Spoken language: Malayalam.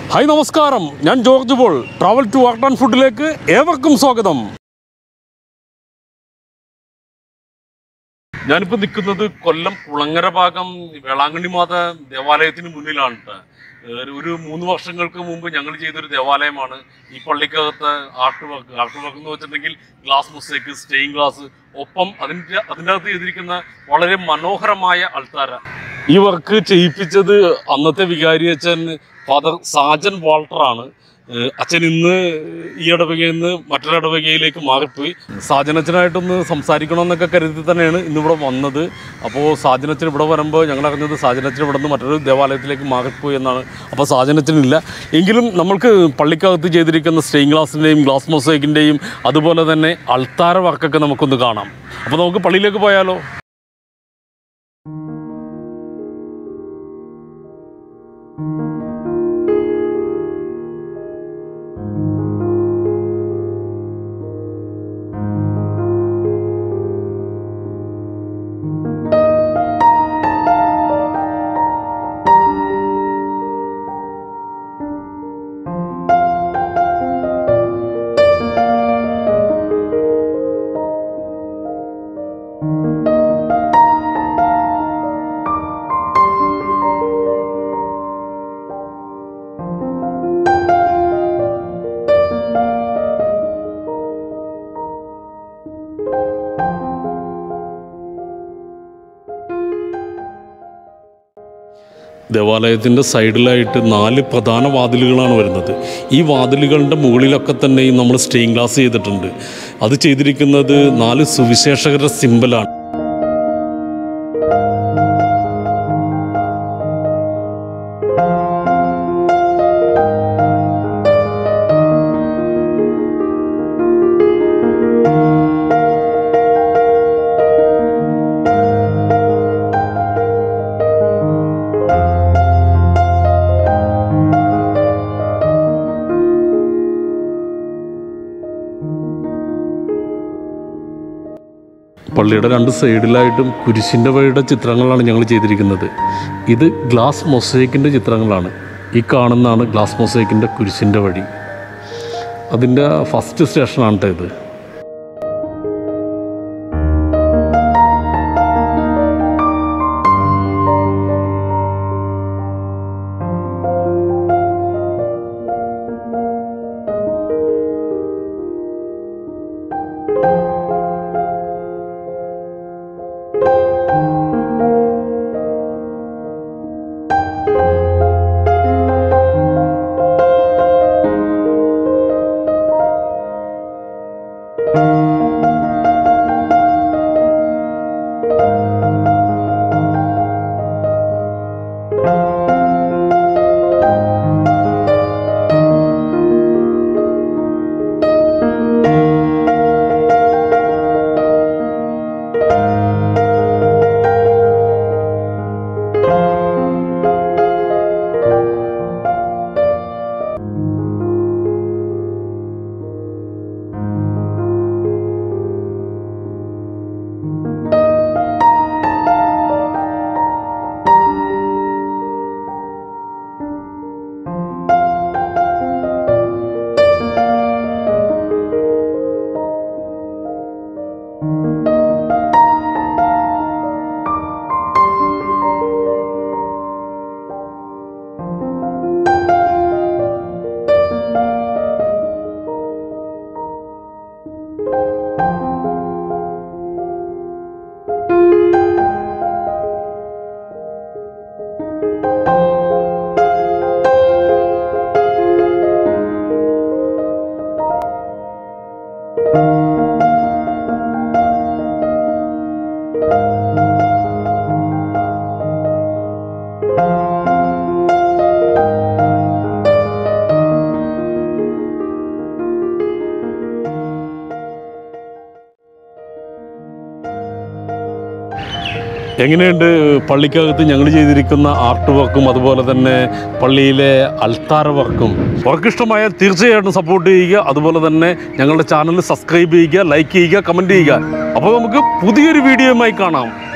ഹായ് നമസ്കാരം ഞാൻ George Paul travel to art and ഫുഡിലേക്ക് ഏവർക്കും സ്വാഗതം ഞാനിപ്പോൾ നിൽക്കുന്നത് കൊല്ലം കുളങ്ങര ഭാഗം വേളാങ്കണ്ണി മാത ദേവാലയത്തിന് മുന്നിലാണ് ട്ടോ. ഏഹ് ഒരു മൂന്ന് വർഷങ്ങൾക്ക് മുമ്പ് ഞങ്ങൾ ചെയ്തൊരു ദേവാലയമാണ് ഈ പള്ളിക്കകത്ത് ആർട്ട് വർക്ക് ആർട്ട് വർക്ക് എന്ന് വെച്ചിട്ടുണ്ടെങ്കിൽ ഗ്ലാസ് മുസേക്ക് സ്റ്റെയിൻ ഗ്ലാസ് ഒപ്പം അതിൻ്റെ അതിൻ്റെ അകത്ത് ചെയ്തിരിക്കുന്ന വളരെ മനോഹരമായ അൾത്താര ഈ വർക്ക് ചെയ്യിപ്പിച്ചത് അന്നത്തെ വികാരി അച്ഛൻ ഫാദർ സാജൻ വാൾട്ടറാണ് ഏഹ് അച്ഛൻ ഇന്ന് ഈ ഇടവകയിൽ നിന്ന് മറ്റൊരു ഇടവകയിലേക്ക് മാറിപ്പോയി സാജനച്ചനായിട്ടൊന്ന് സംസാരിക്കണമെന്നൊക്കെ കരുതി തന്നെയാണ് ഇന്നിവിടെ വന്നത് അപ്പോൾ സാജനച്ചൻ ഇവിടെ വരുമ്പോൾ ഞങ്ങൾ അറിഞ്ഞത് സാജനച്ചൻ ഇവിടെ നിന്ന് മറ്റൊരു ദേവാലയത്തിലേക്ക് മാറിപ്പോയി എന്നാണ് അപ്പോൾ സാജനച്ചനില്ല എങ്കിലും നമ്മൾക്ക് പള്ളിക്കകത്ത് ചെയ്തിരിക്കുന്ന സ്റ്റെയിൻ ഗ്ലാസിൻ്റെയും ഗ്ലാസ് മൊസൈക്കിൻ്റെയും അതുപോലെ തന്നെ അൾത്താര വർക്കൊക്കെ നമുക്കൊന്ന് കാണാം അപ്പോൾ നമുക്ക് പള്ളിയിലേക്ക് പോയാലോ ദേവാലയത്തിൻ്റെ സൈഡിലായിട്ട് നാല് പ്രധാന വാതിലുകളാണ് വരുന്നത് ഈ വാതിലുകളുടെ മുകളിലൊക്കെ തന്നെയും നമ്മൾ സ്റ്റെയിൻ ഗ്ലാസ് ചെയ്തിട്ടുണ്ട് അത് ചെയ്തിരിക്കുന്നത് നാല് സുവിശേഷകരുടെ സിമ്പലാണ് പള്ളിയുടെ രണ്ട് സൈഡിലായിട്ടും കുരിശിൻ്റെ വഴിയുടെ ചിത്രങ്ങളാണ് ഞങ്ങൾ ചെയ്തിരിക്കുന്നത് ഇത് ഗ്ലാസ് മൊസൈക്കിൻ്റെ ചിത്രങ്ങളാണ് ഈ കാണുന്നതാണ് ഗ്ലാസ് മൊസൈക്കിൻ്റെ കുരിശിൻ്റെ വഴി അതിൻ്റെ ഫസ്റ്റ് സ്റ്റേഷനാണ് ട്ടോ ഇത് എങ്ങനെയുണ്ട് പള്ളിക്കകത്ത് ഞങ്ങൾ ചെയ്തിരിക്കുന്ന ആർട്ട് വർക്കും അതുപോലെ തന്നെ പള്ളിയിലെ അൽത്താര വർക്കും വർക്ക് ഇഷ്ടമായാൽ തീർച്ചയായിട്ടും സപ്പോർട്ട് ചെയ്യുക അതുപോലെ തന്നെ ഞങ്ങളുടെ ചാനൽ സബ്സ്ക്രൈബ് ചെയ്യുക ലൈക്ക് ചെയ്യുക കമൻറ്റ് ചെയ്യുക അപ്പോൾ നമുക്ക് പുതിയൊരു വീഡിയോയുമായി കാണാം